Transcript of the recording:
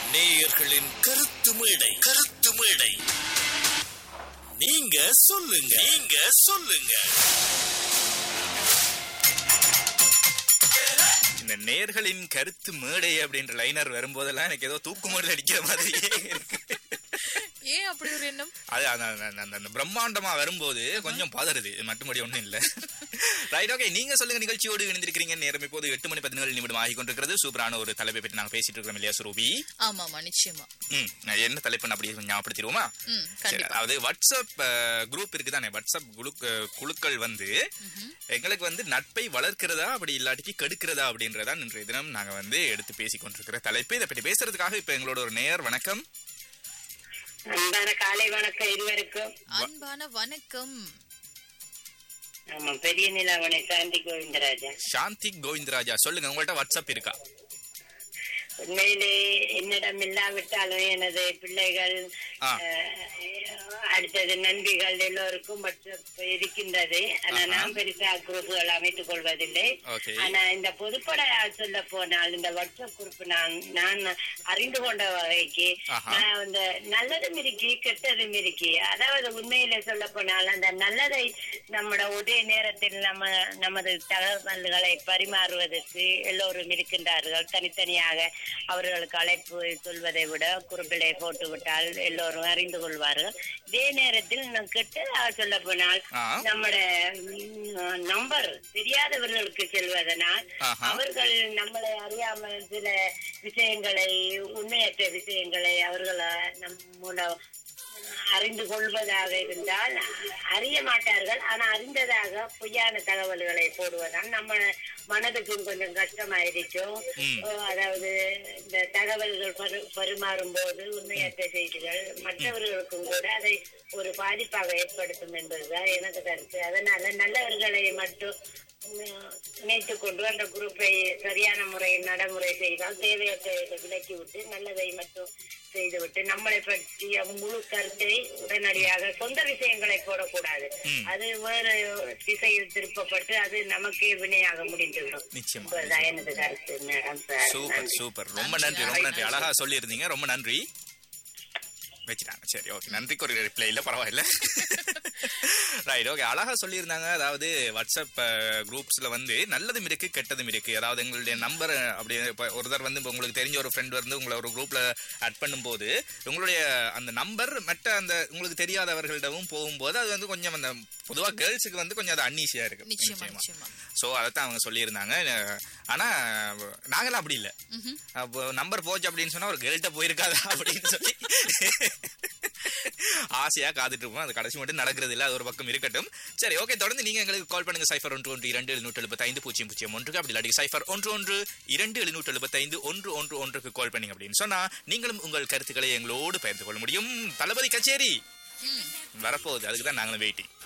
நேயர்களின் கருத்து மேடை கருத்து மேடை நீங்க சொல்லுங்க நீங்க சொல்லுங்க இந்த நேர்களின் கருத்து மேடை அப்படின்ற லைனர் வரும்போதெல்லாம் எனக்கு ஏதோ தூக்குமொழி அடிக்கிற மாதிரியே இருக்கு ஏன் அப்படி ஒரு எண்ணம் அது அந்த- அந்த- அந்த- அந்த பிரம்மாண்டமா வரும்போது கொஞ்சம் பதறுது மற்றபடி ஒண்ணும் இல்ல ரைட் ஓகே நீங்க சொல்லுங்க நிகழ்ச்சியோடு இணைந்திருக்கிறீங்க நேரம் இப்போது எட்டு மணி பதினேழு நிமிடம் ஆகி கொண்டிருக்கிறது சூப்பரான ஒரு தலைப்பை பற்றி நாங்க பேசிட்டு இருக்கிறோம் இல்லையா சுரூபி ஆமாமா நிச்சயமா ம் நான் என்ன தலைப்புன்னு அப்படி ஞாபகப்படுத்திடுவோமா ம் சரி, கண்டிப்பா அதாவது வாட்ஸ்அப் குரூப் இருக்குதானே வாட்ஸ்அப் குழு குழுக்கள் வந்து எங்களுக்கு வந்து நட்பை வளர்க்கிறதா அப்படி இல்லாட்டிக்கு கெடுக்கிறதா அப்படின்றதா இன்றைய தினம் நாங்க வந்து எடுத்து பேசிக் கொண்டிருக்கிற தலைப்பு இதை பற்றி பேசுறதுக்காக இப்ப எங்களோட ஒரு நேயர் வணக்கம் அன்பான காலை வணக்கம் இருவருக்கும் அன்பான வணக்கம் ஆமா பெரிய நிலாவணை சாந்தி கோவிந்தராஜா சாந்தி கோவிந்தராஜா சொல்லுங்க உங்கள்ட்ட வாட்ஸ்அப் இருக்கா உண்மையிலே என்னிடம் இல்லாவிட்டாலும் எனது பிள்ளைகள் ஆ. அஹ், அடுத்தது நண்பிகள் எல்லோருக்கும் வாட்ஸ்அப் இருக்கின்றது ஆனா ஆஹா. நான் பெருசா குரூப்புகள் அமைத்துக் கொள்வதில்லை ஓகே ஆனா இந்த பொதுப்பட சொல்ல போனால் இந்த வாட்ஸ்அப் குரூப் நான் நான் அறிந்து கொண்ட வகைக்கு ஆஹா. நான் இந்த நல்லதும் இருக்கி கெட்டதும் இருக்கி அதாவது உண்மையில சொல்ல போனால் அந்த நல்லதை நம்மட ஒரே நேரத்தில் நம்ம நமது தகவல்களை பரிமாறுவதற்கு எல்லோரும் இருக்கின்றார்கள் தனித்தனியாக அவர்களுக்கு அழைப்பு சொல்வதை விட குறுப்பிலை போட்டு விட்டால் எல்லோரும் அறிந்து கொள்வார்கள் இதே நேரத்தில் நான் கெட்டதாக சொல்ல போனால் ஆ. நம்மட ம், நம்பர் தெரியாதவர்களுக்கு செல்வதனால் ஆஹா. அவர்கள் நம்மளை அறியாமல் சில விஷயங்களை உண்மையற்ற விஷயங்களை அவர்கள் நம்முட அறிந்து கொள்வதாக இருந்தால் அறிய மாட்டார்கள் ஆனா அறிந்ததாக பொய்யான தகவல்களை போடுவதால் நம்ம மனதுக்கும் கொஞ்சம் கஷ்டமாயிருக்கும் ம். ஓ, அதாவது இந்த தகவல்கள் பரு பரிமாறும் போது உண்மையற்ற செய்திகள் மற்றவர்களுக்கும் கூட அதை ஒரு பாதிப்பாக ஏற்படுத்தும் என்பதுதான் எனது கருத்து அதனால நல்லவர்களை மட்டும் உம், இணைத்துக் கொண்டு அந்த குரூப்பை சரியான முறையில் நடைமுறை செய்தால் தேவையற்ற விலக்கி விட்டு நல்லதை மட்டும் செய்துவிட்டு நம்மளை பற்றிய முழு கருத்தை உடனடியாக சொந்த விஷயங்களை போடக்கூடாது ம். அது வேறு திசையில் திருப்பப்பட்டு அது நமக்கே வினையாக முடிந்துவிடும் நிச்சயமா என்பதுதான் எனது கருத்து மேடம் சார் சூப்பர் நன்றி. சூப்பர் ரொம்ப நன்றி ரொம்ப நன்றி அழகா சொல்லியிருந்தீங்க ரொம்ப நன்றி வச்சுட்டாங்க சரி ஓகே நன்றிக்கு ஒரு ரிப்ளை இல்ல பரவாயில்ல ரைட் ஓகே அழகா சொல்லியிருந்தாங்க அதாவது வாட்ஸ்அப் குரூப்ஸ்ல வந்து நல்லதும் இருக்கு கெட்டதும் இருக்கு அதாவது எங்களுடைய நம்பர் அப்படி இப்ப ஒருத்தர் வந்து இப்ப உங்களுக்கு தெரிஞ்ச ஒரு ஃப்ரெண்ட் வந்து உங்களை ஒரு குரூப்ல ஆட் பண்ணும்போது உங்களுடைய அந்த நம்பர் மற்ற அந்த உங்களுக்கு தெரியாதவர்களிடமும் போகும்போது அது வந்து கொஞ்சம் அந்த பொதுவா கேர்ள்ஸுக்கு வந்து கொஞ்சம் அது அன்னீசியா இருக்கு நிச்சயமா நிச்சயமா சோ அதைத்தான் அவங்க சொல்லியிருந்தாங்க அஹ் ஆனா நாங்களாம் அப்படி இல்ல ம்ஹும். அப்போ நம்பர் போச்சு அப்படின்னு சொன்னா ஒரு கேர்ள்கிட்ட போயிருக்காதா அப்படின்னு சொல்லி ஆசையா காத்துட்டு இருப்போம் அது கடைசி மட்டும் நடக்கிறது இல்ல அது ஒரு பக்கம் இருக்கட்டும் சரி ஓகே தொடர்ந்து நீங்க எங்களுக்கு கால் பண்ணுங்க சைஃபர் ஒன்று ஒன்று இரண்டு எழுநூற்று எழுபத்தைந்து பூஜ்ஜியம் பூஜ்ஜியம் ஒன்றுக்கு அப்படி இல்லாட்டி சைஃபர் ஒன்று ஒன்று இரண்டு எழுநூற்று எழுபத்தைந்து ஒன்று ஒன்று ஒன்றுக்கு கால் பண்ணீங்க அப்படின்னு சொன்னா நீங்களும் உங்கள் கருத்துக்களை எங்களோடு பகிர்ந்து கொள்ள முடியும் தளபதி கச்சேரி வரப்போகுது அதுக்கு தான் நாங்களும் வெயிட்டிங்